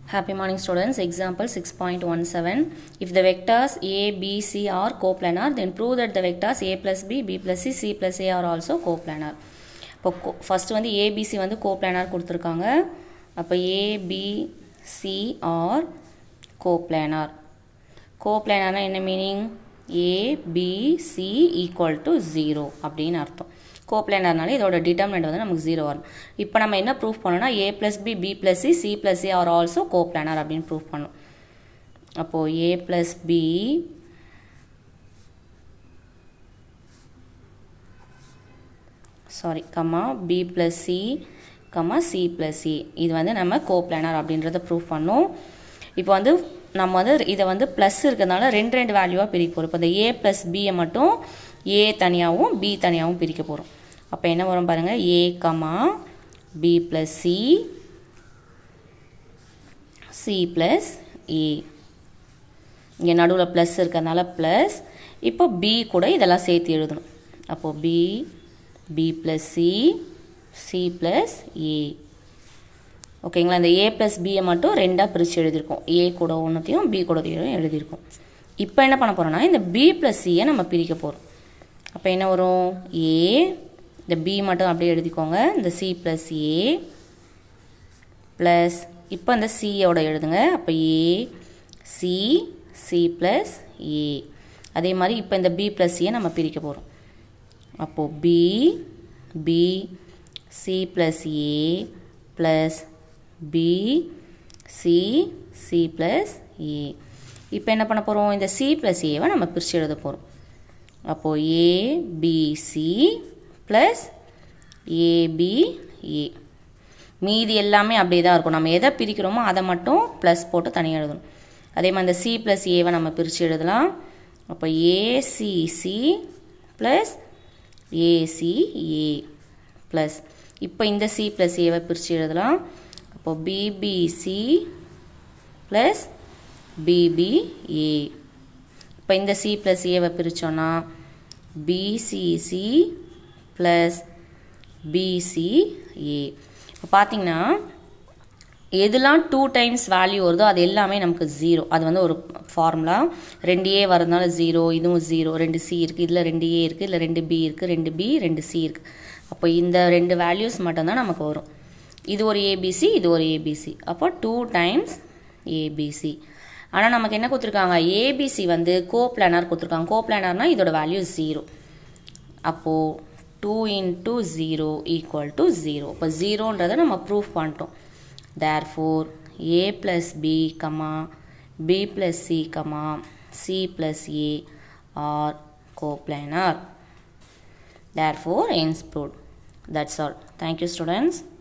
Happy morning students. Example 6.17. If the vectors a, b, c are coplanar, then prove that the vectors a plus b, b plus c, c plus a are also coplanar. இப்போ first வந்து ABC வந்து coplanar கொடுத்துருக்காங்க அப்போ ABC are coplanar கோப்ளானார்னா என்ன meaning ABC equal to zero அப்படின்னு அர்த்தம் கோப்ளானார்னால இதோட டிட்டர்மினண்ட் வந்து நமக்கு ஜீரோ வரும் இப்போ நம்ம என்ன ப்ரூஃப் பண்ணோம்னா A plus B B plus C C plus C are also coplanar அப்படின்னு ப்ரூஃப் பண்ணோம் அப்போது A plus B sorry comma B plus C comma C plus C இது வந்து நம்ம கோப்ளானார் அப்படின்றத ப்ரூஃப் பண்ணோம் இப்போ வந்து நம்ம வந்து இதை வந்து ப்ளஸ் இருக்கிறதுனால ரெண்டு ரெண்டு வேல்யூவாக பிரிக்க போகிறோம் இப்போ இந்த ஏ ப்ளஸ் பியை மட்டும் ஏ தனியாகவும் பி தனியாகவும் பிரிக்க போகிறோம் அப்போ என்ன வரும் பாருங்கள் A comma B plus C C plus A இங்கே நடுவில் ப்ளஸ் இருக்கிறதுனால ப்ளஸ் இப்போ பி கூட இதெல்லாம் சேர்த்து எழுதணும் அப்போது B B plus C C plus A ஓகேங்களா இந்த ஏ ப்ளஸ் பியை மட்டும் ரெண்டாக பிரித்து எழுதியிருக்கோம் ஏ கூட ஒன்றுத்தையும் பி கூட எழுதியிருக்கோம் இப்போ என்ன பண்ண போகிறோம்னா இந்த பி ப்ளஸ் சியை நம்ம பிரிக்க போகிறோம் அப்போ என்ன வரும் ஏ இந்த பி மட்டும் அப்படியே எழுதிக்கோங்க இந்த சி ப்ளஸ் ஏ ப்ளஸ் இப்போ இந்த சியோட எழுதுங்க அப்போ A C C plus A அதே மாதிரி இப்போ இந்த பி ப்ளஸ் சியை நம்ம பிரிக்க போகிறோம் அப்போது B B C plus A plus B C C plus A இப்போ என்ன பண்ண போகிறோம் இந்த சி ப்ளஸ் ஏவை நம்ம பிரித்து எழுத போகிறோம் அப்போது ஏபிசி ப்ளஸ் ஏபிஏ மீதி எல்லாமே அப்படியே தான் இருக்கும் நம்ம எதை பிரிக்கிறோமோ அதை மட்டும் ப்ளஸ் போட்டு தனியாக எழுதணும் அதே மாதிரி இந்த சி ப்ளஸ் ஏவை நம்ம பிரித்து எழுதலாம் அப்போ ஏசிசி ப்ளஸ் ஏசிஏ ப்ளஸ் இப்போ இந்த சி ப்ளஸ் ஏவை பிரித்து எழுதலாம் அப்போது பிபிசி ப்ளஸ் பிபிஏ இப்போ இந்த சி ப்ளஸ் ஏவை பிரித்தோன்னா பிசிசி ப்ளஸ் பிசிஏ இப்போ பார்த்தீங்கன்னா எதுலாம் டூ டைம்ஸ் வேல்யூ வருதோ அது எல்லாமே நமக்கு ஜீரோ அது வந்து ஒரு ஃபார்முலா ரெண்டு ஏ வரதுனால ஜீரோ இதுவும் ஜீரோ ரெண்டு சி இருக்குது இதில் ரெண்டு ஏ இருக்குது இல்லை ரெண்டு பி இருக்குது ரெண்டு பி ரெண்டு சி இருக்குது அப்போ இந்த ரெண்டு வேல்யூஸ் மட்டும்தான் நமக்கு வரும் இது ஒரு ஏபிசி இது ஒரு ஏபிசி அப்போ டூ டைம்ஸ் ஏபிசி ஆனால் நமக்கு என்ன கொடுத்துருக்காங்க ஏபிசி வந்து கோ பிளானர் கொடுத்துருக்காங்க கோ பிளானர்னால் இதோட வேல்யூ ஜீரோ அப்போது two into zero equal to zero இப்போ ஜீரோன்றதை நம்ம ப்ரூஃப் பண்ணிட்டோம் therefore A plus B comma B plus C comma C plus A are coplanar therefore ends proved that's all thank you students